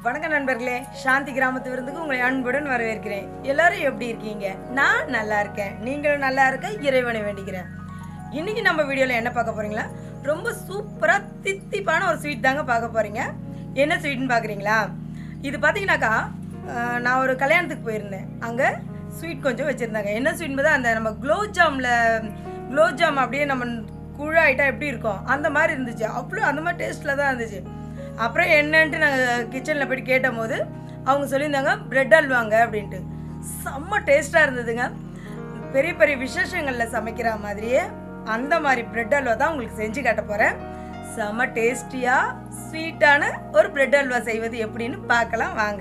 வணக்கம் நண்பர்களே சாந்தி கிராமத்து விருந்துக்கு உங்களை அன்புடன் வரவேற்கிறேன் எல்லாரும் எப்படி இருக்கீங்க நான் நல்லா இருக்கேன் நீங்களும் நல்லா இருக்க இறைவனை வேண்டிக்கிறேன் இன்னைக்கு நம்ம வீடியோவில் என்ன பார்க்க போறீங்களா ரொம்ப சூப்பராக தித்திப்பான ஒரு ஸ்வீட் தாங்க பார்க்க போறீங்க என்ன ஸ்வீட்னு பார்க்குறீங்களா இது பார்த்தீங்கன்னாக்கா அஹ், நான் ஒரு கல்யாணத்துக்கு போயிருந்தேன் அங்கே ஸ்வீட் கொஞ்சம் வச்சுருந்தாங்க என்ன ஸ்வீட் தான் அந்த நம்ம குலோப் ஜாமில் குலோப் ஜாம் அப்படியே நம்ம குழாயிட்டா எப்படி இருக்கும் அந்த மாதிரி இருந்துச்சு அவ்வளோ அந்த மாதிரி டேஸ்ட்டில் தான் இருந்துச்சு அப்புறம் என்னன்ட்டு நாங்கள் கிச்சனில் போயிட்டு கேட்டபோது அவங்க சொல்லியிருந்தாங்க பிரெட் அல்வாங்க அப்படின்ட்டு செம்ம டேஸ்ட்டாக இருந்ததுங்க பெரிய பெரிய விசேஷங்களில் சமைக்கிற மாதிரியே அந்த மாதிரி பிரெட் அல்வா தான் உங்களுக்கு செஞ்சு காட்ட போகிறேன் செம்ம டேஸ்டியாக ஸ்வீட்டான ஒரு பிரெட் அல்வா செய்வது எப்படின்னு பார்க்கலாம் வாங்க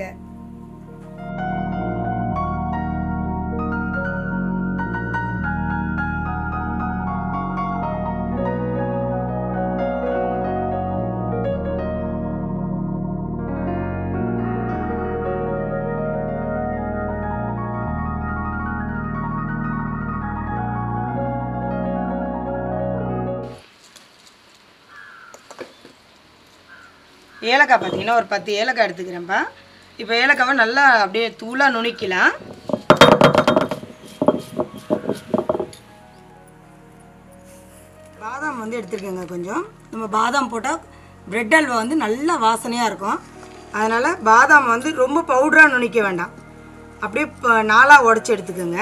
ஏலக்காய் பார்த்தீங்கன்னா ஒரு பத்து ஏலக்காய் எடுத்துக்கிறேன்ப்பா இப்போ ஏலக்காவை நல்லா அப்படியே தூளாக நுணுக்கலாம் பாதாம் வந்து எடுத்துருக்கேங்க கொஞ்சம் நம்ம பாதாம் போட்டால் பிரெட் அல்வா வந்து நல்ல வாசனையாக இருக்கும் அதனால் பாதாம் வந்து ரொம்ப பவுடராக நுணிக்க வேண்டாம் அப்படியே இப்போ நாலாக உடச்சி எடுத்துக்கோங்க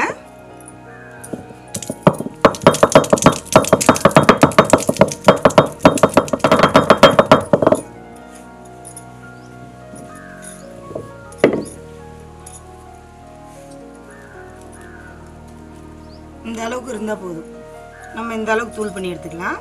இந்த அளவுக்கு இருந்தால் போதும் நம்ம இந்த அளவுக்கு தூள் பண்ணி எடுத்துக்கலாம்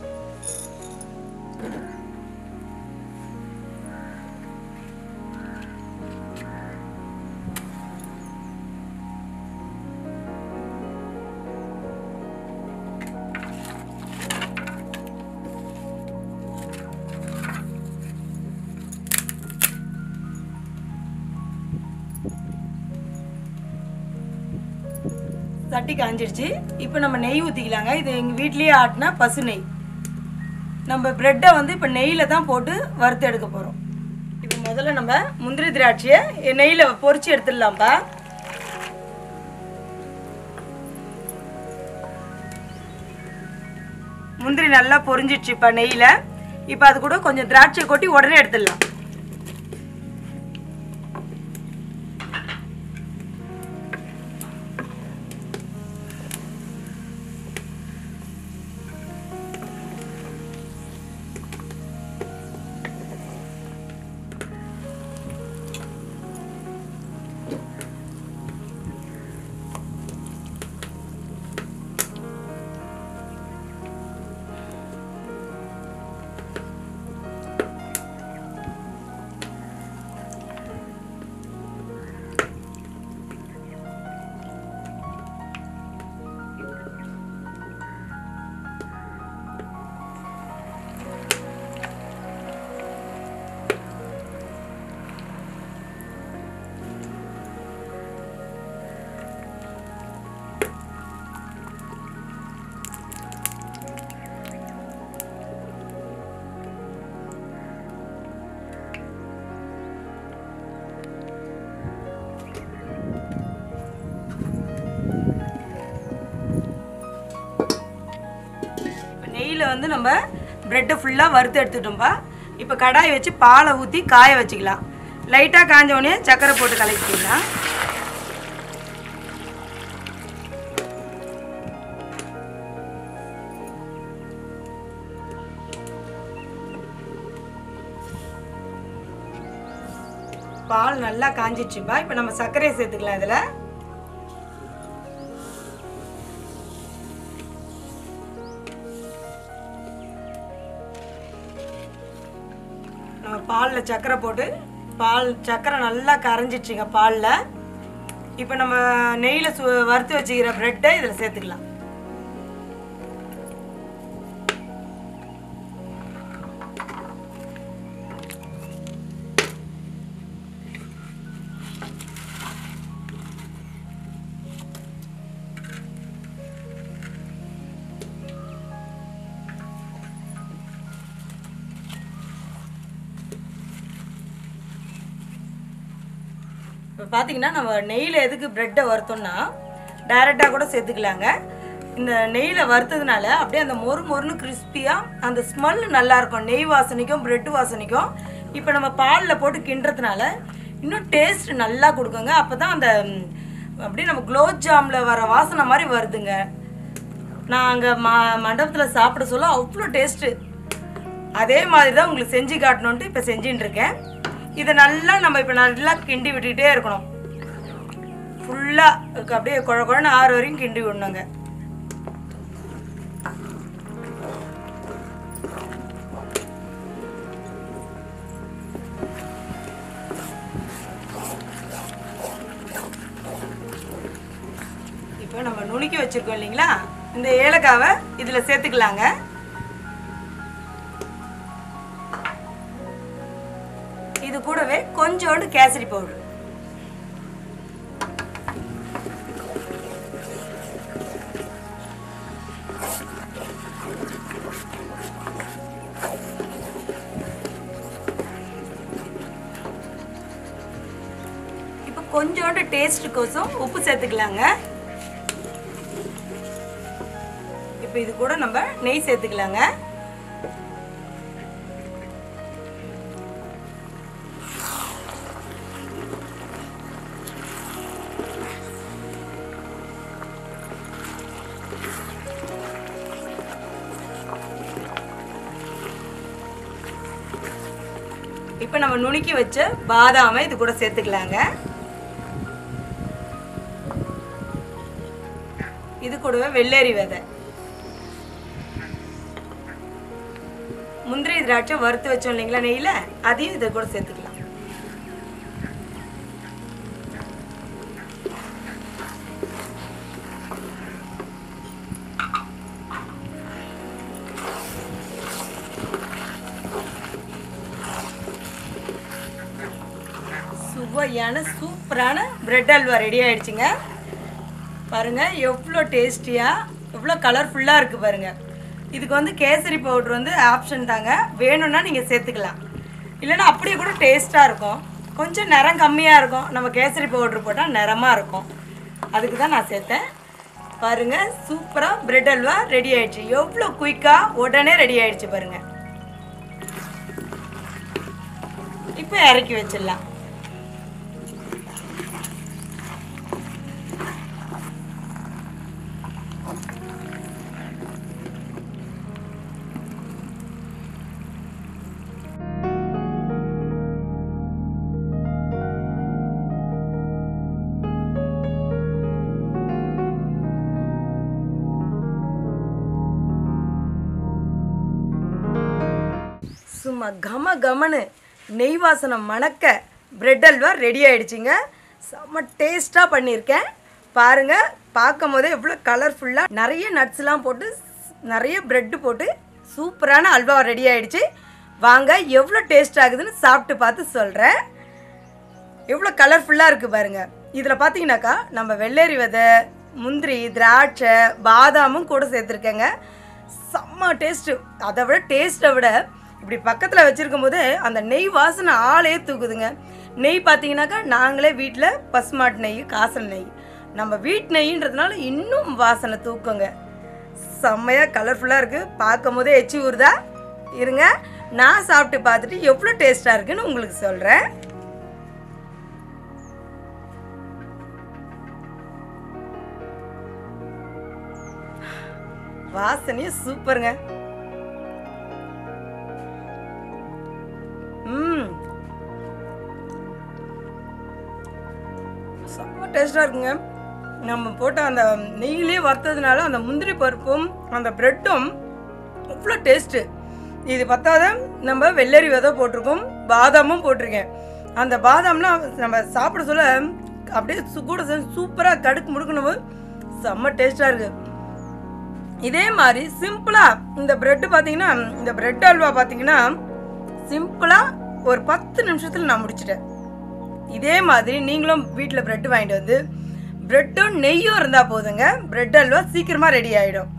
சட்டி காஞ்சிடுச்சு இப்போ நம்ம நெய் ஊற்றிக்கலாங்க இது எங்கள் வீட்லேயே ஆட்டின பசு நெய் நம்ம ப்ரெட்டை வந்து இப்போ நெய்யில் தான் போட்டு வறுத்து எடுக்க போகிறோம் இப்போ முதல்ல நம்ம முந்திரி திராட்சையை நெய்யில் பொரிச்சு எடுத்துடலாம்ப்பா முந்திரி நல்லா பொரிஞ்சிடுச்சு இப்போ நெய்யில் இப்போ அது கூட கொஞ்சம் திராட்சை கொட்டி உடனே எடுத்துடலாம் நெய்யில் வந்து நம்ம ப்ரெட்டை ஃபுல்லாக வறுத்து எடுத்துட்டோம்ப்பா இப்போ கடாயை வச்சு பாலை ஊற்றி காய வச்சுக்கலாம் லைட்டாக காஞ்ச உடனே சர்க்கரை போட்டு கலக்கிக்கலாம் பால் நல்லா காஞ்சிடுச்சுப்பா இப்போ நம்ம சர்க்கரையை சேர்த்துக்கலாம் இதில் நம்ம பாலில் சர்க்கரை போட்டு பால் சர்க்கரை நல்லா கரைஞ்சிடுச்சுங்க பாலில் இப்போ நம்ம நெய்யில் சு வறுத்து வச்சுக்கிற ப்ரெட்டை இதில் சேர்த்துக்கலாம் இப்போ பார்த்தீங்கன்னா நம்ம நெய்யில் எதுக்கு ப்ரெட்டை வறுத்தோம்னா டைரெக்டாக கூட சேர்த்துக்கலாங்க இந்த நெய்யில் வறுத்ததுனால அப்படியே அந்த மொறு மொறுன்னு கிறிஸ்பியாக அந்த ஸ்மெல் நல்லாயிருக்கும் நெய் வாசனைக்கும் ப்ரெட்டு வாசனைக்கும் இப்போ நம்ம பாலில் போட்டு கிண்டுறதுனால இன்னும் டேஸ்ட் நல்லா கொடுக்குங்க அப்போ தான் அந்த ம், அப்படியே நம்ம குலோப் ஜாமில் வர வாசனை மாதிரி வருதுங்க நான் அங்கே ம மண்டபத்தில் சாப்பிட சொல்ல அவ்வளோ டேஸ்ட்டு அதே மாதிரி தான் உங்களுக்கு செஞ்சு காட்டணுன்ட்டு இப்போ செஞ்சுட்டு இருக்கேன் இதை நல்லா நம்ம இப்போ நல்லா கிண்டி விட்டுக்கிட்டே இருக்கணும் ஃபுல்லாக அப்படியே குழ குழன்னு ஆறு வரைக்கும் கிண்டி விடணுங்க இப்போ நம்ம நுணுக்கி வச்சிருக்கோம் இல்லைங்களா இந்த ஏலக்காவை இதில் சேர்த்துக்கலாங்க இது கூடவே கொஞ்சோண்டு கேசரி பவுடர் இப்போ கொஞ்சோண்டு டேஸ்ட்டுக்கோசம் உப்பு சேர்த்துக்கலாங்க இப்போ இது கூட நம்ம நெய் சேர்த்துக்கலாங்க இப்போ நம்ம நுணுக்கி வச்ச பாதாமை இது கூட சேர்த்துக்கலாங்க இது கூடவே வெள்ளரி விதை முந்திரி திராட்சை வறுத்து வச்சோம் இல்லைங்களா நெய்யில் அதையும் இதை கூட சேர்த்துக்கலாம் சுவையான சூப்பரான பிரெட் அல்வா ரெடி ஆயிடுச்சுங்க பாருங்க எவ்வளோ டேஸ்டியாக எவ்வளோ கலர்ஃபுல்லாக இருக்குது பாருங்க இதுக்கு வந்து கேசரி பவுடர் வந்து ஆப்ஷன் தாங்க வேணும்னா நீங்கள் சேர்த்துக்கலாம் இல்லைன்னா அப்படியே கூட டேஸ்ட்டாக இருக்கும் கொஞ்சம் நிறம் கம்மியாக இருக்கும் நம்ம கேசரி பவுடர் போட்டால் நிறமாக இருக்கும் அதுக்கு தான் நான் சேர்த்தேன் பாருங்க சூப்பராக பிரெட் அல்வா ரெடி ஆயிடுச்சு எவ்வளோ குயிக்காக உடனே ரெடி ஆயிடுச்சு பாருங்க இப்போ இறக்கி வச்சிடலாம் சும்மா கம கமனு நெய் வாசனை மணக்க பிரெட் அல்வா ரெடி ஆயிடுச்சுங்க செம்ம டேஸ்ட்டாக பண்ணியிருக்கேன் பாருங்கள் பார்க்கும் போதே எவ்வளோ கலர்ஃபுல்லாக நிறைய நட்ஸ்லாம் போட்டு நிறைய பிரெட்டு போட்டு சூப்பரான அல்வா ரெடி ஆயிடுச்சு வாங்க எவ்வளோ டேஸ்ட் ஆகுதுன்னு சாப்பிட்டு பார்த்து சொல்கிறேன் எவ்வளோ கலர்ஃபுல்லாக இருக்குது பாருங்க இதில் பார்த்தீங்கன்னாக்கா நம்ம வெள்ளரி விதை முந்திரி திராட்சை பாதாமும் கூட சேர்த்துருக்கேங்க செம்ம டேஸ்ட்டு அதை விட டேஸ்ட்டை விட இப்படி பக்கத்தில் வச்சுருக்கும் போது அந்த நெய் வாசனை ஆளே தூக்குதுங்க நெய் பார்த்தீங்கன்னாக்கா நாங்களே வீட்டில் பசுமாட்டு நெய் காசல் நெய் நம்ம வீட்டு நெய்ன்றதுனால இன்னும் வாசனை தூக்குங்க செம்மையாக கலர்ஃபுல்லாக இருக்குது பார்க்கும் போதே எச்சி ஊறுதா இருங்க நான் சாப்பிட்டு பார்த்துட்டு எவ்வளோ டேஸ்ட்டாக இருக்குன்னு உங்களுக்கு சொல்கிறேன் வாசனையும் சூப்பருங்க ம் செம்ம டேஸ்டாக இருக்குங்க நம்ம போட்ட அந்த நெய்யிலே வறுத்ததுனால அந்த முந்திரி பருப்பும் அந்த ப்ரெட்டும் அவ்வளோ டேஸ்ட்டு இது பத்தாத நம்ம வெள்ளரி விதை போட்டிருக்கோம் பாதாமும் போட்டிருக்கேன் அந்த பாதாம்லாம் நம்ம சாப்பிட சொல்ல அப்படியே சு- கூட சேர்ந்து சூப்பராக கடுக்கு முடுக்கணும் செம்ம டேஸ்ட்டாக இருக்குது இதே மாதிரி சிம்பிளாக இந்த பிரெட்டு பார்த்தீங்கன்னா இந்த பிரெட் அல்வா பார்த்தீங்கன்னா சிம்பிளாக ஒரு பத்து நிமிஷத்தில் நான் முடிச்சிட்டேன் இதே மாதிரி நீங்களும் வீட்டில் பிரெட் வாங்கிட்டு வந்து பிரெட்டும் நெய்யும் இருந்தால் போதுங்க பிரெட் அல்வா சீக்கிரமாக ரெடி ஆகிடும்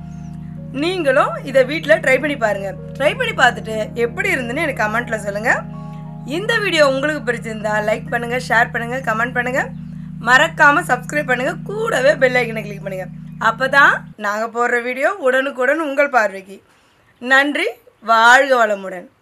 நீங்களும் இதை வீட்டில் ட்ரை பண்ணி பாருங்கள் ட்ரை பண்ணி பார்த்துட்டு எப்படி இருந்துன்னு எனக்கு கமெண்ட்டில் சொல்லுங்கள் இந்த வீடியோ உங்களுக்கு பிடிச்சிருந்தா லைக் பண்ணுங்கள் ஷேர் பண்ணுங்கள் கமெண்ட் பண்ணுங்கள் மறக்காமல் சப்ஸ்கிரைப் பண்ணுங்கள் கூடவே பெல் ஐக்கனை கிளிக் பண்ணுங்கள் அப்போ தான் நாங்கள் போடுற வீடியோ உடனுக்குடன் உங்கள் பார்வைக்கு நன்றி வாழ்க வளமுடன்